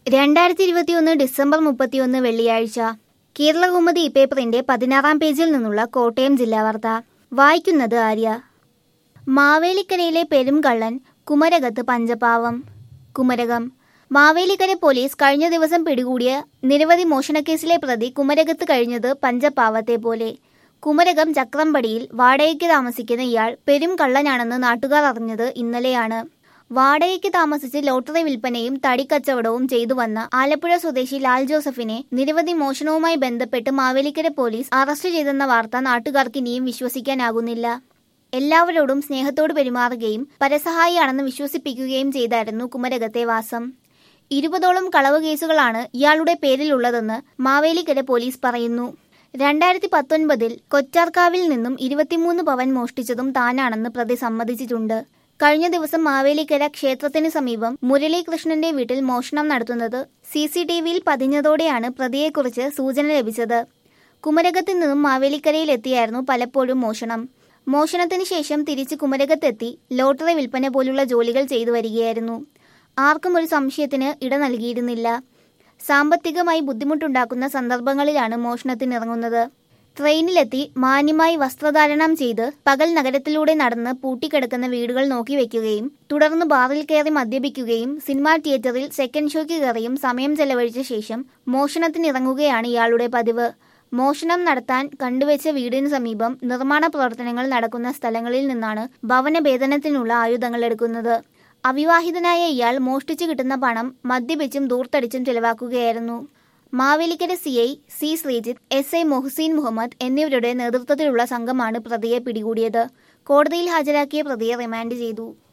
രണ്ടായിരത്തി ഇരുപത്തിയൊന്ന് ഡിസംബർ മുപ്പത്തിയൊന്ന് വെള്ളിയാഴ്ച കേരളകൗമുദി പേപ്പറിന്റെ പതിനാറാം പേജിൽ നിന്നുള്ള കോട്ടയം ജില്ലാ വാർത്ത വായിക്കുന്നത് ആര്യ മാവേലിക്കരയിലെ പെരുംകള്ളൻ കുമരകത്ത് പഞ്ചപാവം കുമരകം മാവേലിക്കര പോലീസ് കഴിഞ്ഞ ദിവസം പിടികൂടിയ നിരവധി മോഷണക്കേസിലെ പ്രതി കുമരകത്ത് കഴിഞ്ഞത് പഞ്ചപാവത്തെ പോലെ കുമരകം ചക്രമ്പടിയിൽ വാടകയ്ക്ക് താമസിക്കുന്ന ഇയാൾ പെരും കള്ളനാണെന്ന് നാട്ടുകാർ അറിഞ്ഞത് ഇന്നലെയാണ് വാടകയ്ക്ക് താമസിച്ച് ലോട്ടറി വിൽപ്പനയും തടിക്കച്ചവടവും ചെയ്തു വന്ന ആലപ്പുഴ സ്വദേശി ലാൽ ജോസഫിനെ നിരവധി മോഷണവുമായി ബന്ധപ്പെട്ട് മാവേലിക്കര പോലീസ് അറസ്റ്റ് ചെയ്തെന്ന വാർത്ത നാട്ടുകാർക്ക് ഇനിയും വിശ്വസിക്കാനാകുന്നില്ല എല്ലാവരോടും സ്നേഹത്തോട് പെരുമാറുകയും പരസഹായിയാണെന്ന് വിശ്വസിപ്പിക്കുകയും ചെയ്തായിരുന്നു കുമരകത്തെ വാസം ഇരുപതോളം കളവ് കേസുകളാണ് ഇയാളുടെ പേരിലുള്ളതെന്ന് മാവേലിക്കര പോലീസ് പറയുന്നു രണ്ടായിരത്തി പത്തൊൻപതിൽ കൊച്ചാർക്കാവിൽ നിന്നും ഇരുപത്തിമൂന്ന് പവൻ മോഷ്ടിച്ചതും താനാണെന്ന് പ്രതി സമ്മതിച്ചിട്ടുണ്ട് കഴിഞ്ഞ ദിവസം മാവേലിക്കര ക്ഷേത്രത്തിന് സമീപം മുരളീകൃഷ്ണന്റെ വീട്ടിൽ മോഷണം നടത്തുന്നത് സി സി ടി വിയിൽ പതിഞ്ഞതോടെയാണ് പ്രതിയെക്കുറിച്ച് സൂചന ലഭിച്ചത് കുമരകത്ത് നിന്നും മാവേലിക്കരയിൽ എത്തിയായിരുന്നു പലപ്പോഴും മോഷണം മോഷണത്തിന് ശേഷം തിരിച്ച് കുമരകത്തെത്തി ലോട്ടറി വിൽപ്പന പോലുള്ള ജോലികൾ ചെയ്തു വരികയായിരുന്നു ആർക്കും ഒരു സംശയത്തിന് ഇട നൽകിയിരുന്നില്ല സാമ്പത്തികമായി ബുദ്ധിമുട്ടുണ്ടാക്കുന്ന സന്ദർഭങ്ങളിലാണ് മോഷണത്തിനിറങ്ങുന്നത് ട്രെയിനിലെത്തി മാന്യമായി വസ്ത്രധാരണം ചെയ്ത് പകൽ നഗരത്തിലൂടെ നടന്ന് പൂട്ടിക്കിടക്കുന്ന വീടുകൾ നോക്കി വെക്കുകയും തുടർന്ന് ബാറിൽ കയറി മദ്യപിക്കുകയും സിനിമാ തിയേറ്ററിൽ സെക്കൻഡ് ഷോയ്ക്ക് കയറിയും സമയം ചെലവഴിച്ച ശേഷം മോഷണത്തിനിറങ്ങുകയാണ് ഇയാളുടെ പതിവ് മോഷണം നടത്താൻ കണ്ടുവച്ച വീടിന് സമീപം നിർമ്മാണ പ്രവർത്തനങ്ങൾ നടക്കുന്ന സ്ഥലങ്ങളിൽ നിന്നാണ് ഭവനഭേദനത്തിനുള്ള ആയുധങ്ങൾ എടുക്കുന്നത് അവിവാഹിതനായ ഇയാൾ മോഷ്ടിച്ചു കിട്ടുന്ന പണം മദ്യപിച്ചും ദൂർത്തടിച്ചും ചെലവാക്കുകയായിരുന്നു Mavelikkara C I C Sreejith S I Mohseen Muhammad എന്നിവരുടെ നേതൃത്വത്തിലുള്ള സംഘമാണ് പ്രതിയെ പിടികൂടിയത് കോടതിയിൽ ഹാജരാക്കിയ പ്രതിയെ റിമാൻഡ് ചെയ്തു